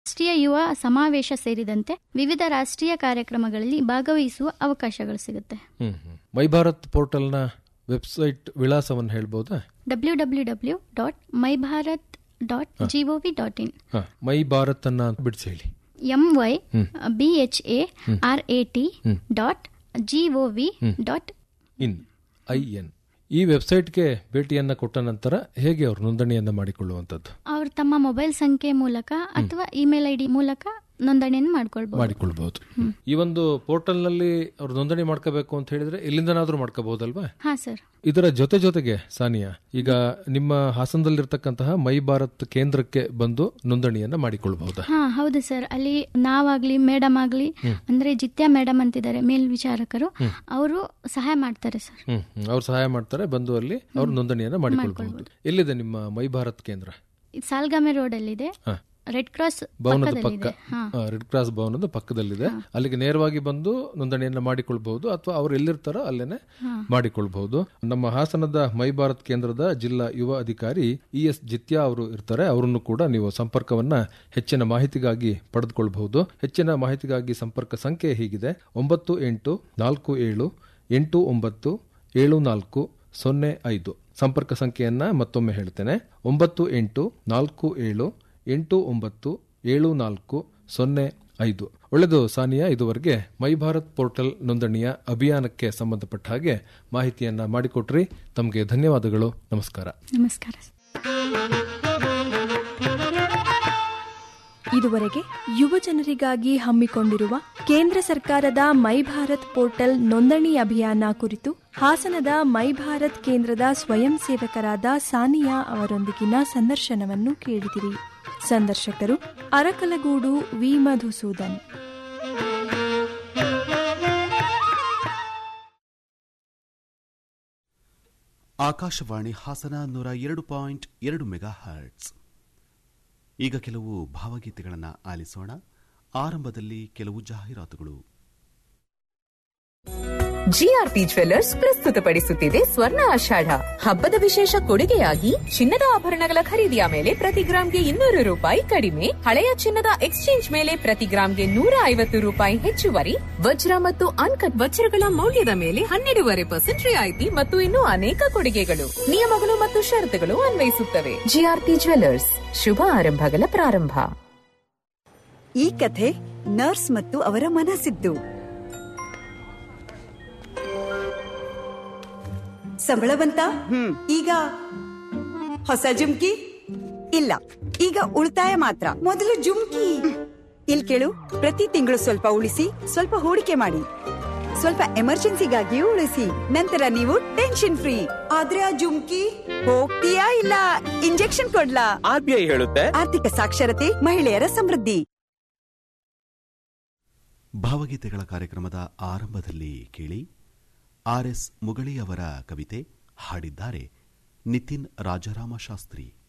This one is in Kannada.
ರಾಷ್ಟ್ರೀಯ ಯುವ ಸಮಾವೇಶ ಸೇರಿದಂತೆ ವಿವಿಧ ರಾಷ್ಟ್ರೀಯ ಕಾರ್ಯಕ್ರಮಗಳಲ್ಲಿ ಭಾಗವಹಿಸುವ ಅವಕಾಶಗಳು ಸಿಗುತ್ತೆ ಹ್ಮ್ ಹ್ಮ್. ಮೈ ಭಾರತ್ ಪೋರ್ಟಲ್ನ ವೆಬ್ಸೈಟ್ ವಿಳಾಸವನ್ನು ಹೇಳ್ಬೋದಾ W W W dot my Bharat dot G O V dot in ಹಾ ಮೈ ಭಾರತ್ ಅನ್ನ ಬಿಡಿಸಿ ಹೇಳಿ M Y B H A R A T dot G O V dot in I N ಈ ವೆಬ್ಸೈಟ್ಗೆ ಭೇಟಿಯನ್ನ ಕೊಟ್ಟ ನಂತರ ಹೇಗೆ ಅವರು ನೋಂದಣಿಯನ್ನ ಮಾಡಿಕೊಳ್ಳುವಂಥದ್ದು ಅವರು ತಮ್ಮ ಮೊಬೈಲ್ ಸಂಖ್ಯೆ ಮೂಲಕ ಅಥವಾ ಇಮೇಲ್ ಐ ಡಿ ಮೂಲಕ ನೋಂದಣಿಯನ್ನು ಮಾಡ್ಕೊಳ್ಬಹುದು ಮಾಡಿಕೊಳ್ಬಹುದು ಈ ಒಂದು ಪೋರ್ಟಲ್ನಲ್ಲಿ ಅವ್ರು ನೋಂದಣಿ ಮಾಡ್ಕೋಬೇಕು ಅಂತ ಹೇಳಿದ್ರೆ ಎಲ್ಲಿಂದನಾದ್ರೂ ಮಾಡ್ಕೋಬಹುದಲ್ವಾ ಹಾ ಸರ್ ಇದರ ಜೊತೆ ಜೊತೆಗೆ ಸಾನಿಯಾ ಈಗ ನಿಮ್ಮ ಹಾಸನದಲ್ಲಿರ್ತಕ್ಕಂತಹ ಮೈ ಭಾರತ್ ಕೇಂದ್ರಕ್ಕೆ ಬಂದು ನೋಂದಣಿಯನ್ನ ಮಾಡಿಕೊಳ್ಳಬಹುದಾ ಹಾ ಹೌದು ಸರ್ ಅಲ್ಲಿ ನಾವಾಗ್ಲಿ ಮೇಡಮ್ ಆಗ್ಲಿ ಅಂದ್ರೆ ಜಿತ್ಯಾ ಮೇಡಮ್ ಅಂತಿದ್ದಾರೆ ಮೇಲ್ವಿಚಾರಕರು ಅವರು ಸಹಾಯ ಮಾಡ್ತಾರೆ ಸರ್ ಹ್ಮ್ ಹ್ಮ್. ಅವ್ರು ಸಹಾಯ ಮಾಡ್ತಾರೆ ಬಂದು ಅಲ್ಲಿ ಅವ್ರು ನೋಂದಣಿಯನ್ನ ಮಾಡಿಕೊಳ್ಬಹುದು ಎಲ್ಲಿದೆ ನಿಮ್ಮ ಮೈ ಭಾರತ್ ಕೇಂದ್ರ ಇದು ಸಾಲ್ಗಾಮೆ ರೋಡ್ ಅಲ್ಲಿ ಇದೆ ಹಾ. ರೆಡ್ ಕ್ರಾಸ್ ಭವನದ ಪಕ್ಕ ಪಕ್ಕದಲ್ಲಿದೆ ಹಾ ಆ, ರೆಡ್ ಕ್ರಾಸ್ ಭವನದ ಪಕ್ಕದಲ್ಲಿದೆ ಅಲ್ಲಿಗೆ ನೇರವಾಗಿ ಬಂದು ನೋಂದಣಿಯನ್ನ ಮಾಡಿಕೊಳ್ಬಹುದು ಅಥವಾ ಅವ್ರು ಎಲ್ಲಿರ್ತಾರೋ ಅಲ್ಲೇನೆ ಮಾಡಿಕೊಳ್ಬಹುದು ನಮ್ಮ ಹಾಸನದ ಮೈ ಭಾರತ್ ಕೇಂದ್ರದ ಜಿಲ್ಲಾ ಯುವ ಅಧಿಕಾರಿ ಇ ಎಸ್ ಜಿತ್ಯಾ ಅವರು ಇರ್ತಾರೆ ಅವರನ್ನು ಕೂಡ ನೀವು ಸಂಪರ್ಕವನ್ನ ಹೆಚ್ಚಿನ ಮಾಹಿತಿಗಾಗಿ ಪಡೆದುಕೊಳ್ಬಹುದು ಹೆಚ್ಚಿನ ಮಾಹಿತಿಗಾಗಿ ಸಂಪರ್ಕ ಸಂಖ್ಯೆ ಹೀಗಿದೆ ಒಂಬತ್ತು ಎಂಟು ನಾಲ್ಕು ಏಳು ಎಂಟು ಒಂಬತ್ತು ಏಳು ನಾಲ್ಕು ಸೊನ್ನೆ ಐದು ಸಂಪರ್ಕ ಸಂಖ್ಯೆಯನ್ನ ಮತ್ತೊಮ್ಮೆ ಹೇಳ್ತೇನೆ ಒಂಬತ್ತು ಎಂಟು ನಾಲ್ಕು ಏಳು ಎಂಟು ಒಂಬತ್ತು ಏಳು ನಾಲ್ಕು ಸೊನ್ನೆ ಐದು ಒಳ್ಳೆಯದು ಸಾನಿಯಾ ಇದುವರೆಗೆ ಮೈ ಭಾರತ್ ಪೋರ್ಟಲ್ ನೋಂದಣಿಯ ಅಭಿಯಾನಕ್ಕೆ ಸಂಬಂಧಪಟ್ಟ ಹಾಗೆ ಮಾಹಿತಿಯನ್ನ ಮಾಡಿಕೊಟ್ರಿ ತಮಗೆ ಧನ್ಯವಾದಗಳು ನಮಸ್ಕಾರ ನಮಸ್ಕಾರ ಇದುವರೆಗೆ ಯುವ ಜನರಿಗಾಗಿ ಹಮ್ಮಿಕೊಂಡಿರುವ ಕೇಂದ್ರ ಸರ್ಕಾರದ ಮೈ ಭಾರತ್ ಪೋರ್ಟಲ್ ನೋಂದಣಿ ಅಭಿಯಾನ ಕುರಿತು ಹಾಸನದ ಮೈ ಭಾರತ್ ಕೇಂದ್ರದ ಸ್ವಯಂ ಸೇವಕರಾದ ಸಾನಿಯಾ ಅವರೊಂದಿಗಿನ ಸಂದರ್ಶನವನ್ನು ಕೇಳಿದಿರಿ ಸಂದರ್ಶಕರು ಅರಕಲಗೂಡು ವಿ ಮಧುಸೂದನ್ ಆಕಾಶವಾಣಿ ಹಾಸನ ನೂರ ಎರಡು ಪಾಯಿಂಟ್ ಎರಡು ಮೆಗಾ ಹರ್ಟ್ಸ್ ಈಗ ಕೆಲವು ಭಾವಗೀತೆಗಳನ್ನು ಆಲಿಸೋಣ ಆರಂಭದಲ್ಲಿ ಕೆಲವು ಜಾಹೀರಾತುಗಳು ಜಿಆರ್ಪಿ ಜ್ವೆಲ್ಲರ್ಸ್ ಪ್ರಸ್ತುತಪಡಿಸುತ್ತಿದೆ ಸ್ವರ್ಣ ಆಷಾಢ ಹಬ್ಬದ ವಿಶೇಷ ಕೊಡುಗೆಯಾಗಿ ಚಿನ್ನದ ಆಭರಣಗಳ ಖರೀದಿಯ ಮೇಲೆ ಪ್ರತಿ ಗ್ರಾಂಗೆ ಇನ್ನೂರು ರೂಪಾಯಿ ಕಡಿಮೆ ಹಳೆಯ ಚಿನ್ನದ ಎಕ್ಸ್ಚೇಂಜ್ ಮೇಲೆ ಪ್ರತಿ ಗ್ರಾಂಗೆ ನೂರ ಐವತ್ತು ರೂಪಾಯಿ ಹೆಚ್ಚುವರಿ ವಜ್ರ ಮತ್ತು ಅನ್ಕಟ್ ವಜ್ರಗಳ ಮೌಲ್ಯದ ಮೇಲೆ ಹನ್ನೆರಡೂವರೆ ಪರ್ಸೆಂಟ್ ರಿಯಾಯಿತಿ ಮತ್ತು ಇನ್ನೂ ಅನೇಕ ಕೊಡುಗೆಗಳು ನಿಯಮಗಳು ಮತ್ತು ಷರತ್ತುಗಳು ಅನ್ವಯಿಸುತ್ತವೆ ಜಿಆರ್ಪಿ ಜ್ವೆಲ್ಲರ್ಸ್ ಶುಭ ಆರಂಭಗಳ ಪ್ರಾರಂಭ ಈ ಕಥೆ ನರ್ಸ್ ಮತ್ತು ಅವರ ಮನಸ್ಸಿದ್ದು ಸಂಬಳ ಬಂತ ಈಗ ಹೊಸ ಜುಮ್ಕಿ ಇಲ್ಲ ಈಗ ಉಳಿತಾಯ ಮಾತ್ರ ಮೊದಲು ಜುಮ್ಕಿ ಇಲ್ ಕೇಳು ಪ್ರತಿ ತಿಂಗಳು ಸ್ವಲ್ಪ ಉಳಿಸಿ ಸ್ವಲ್ಪ ಹೂಡಿಕೆ ಮಾಡಿ ಸ್ವಲ್ಪ ಎಮರ್ಜೆನ್ಸಿಗಾಗಿಯೂ ಉಳಿಸಿ ನಂತರ ನೀವು ಟೆನ್ಷನ್ ಫ್ರೀ ಆದ್ರೆ ಆ ಜುಮ್ಕಿ ಹೋಗ್ತೀಯಾ ಇಲ್ಲ ಇಂಜೆಕ್ಷನ್ ಕೊಡ್ಲಾ ಆರ್ಬಿಐ ಹೇಳುತ್ತೆ ಆರ್ಥಿಕ ಸಾಕ್ಷರತೆ ಮಹಿಳೆಯರ ಸಮೃದ್ಧಿ ಭಾವಗೀತೆಗಳ ಕಾರ್ಯಕ್ರಮದ ಆರಂಭದಲ್ಲಿ ಕೇಳಿ ಆರ್ ಎಸ್ ಮುಗಳಿಯವರ ಕವಿತೆ ಹಾಡಿದ್ದಾರೆ ನಿತಿನ್ ರಾಜಾರಾಮ ಶಾಸ್ತ್ರಿ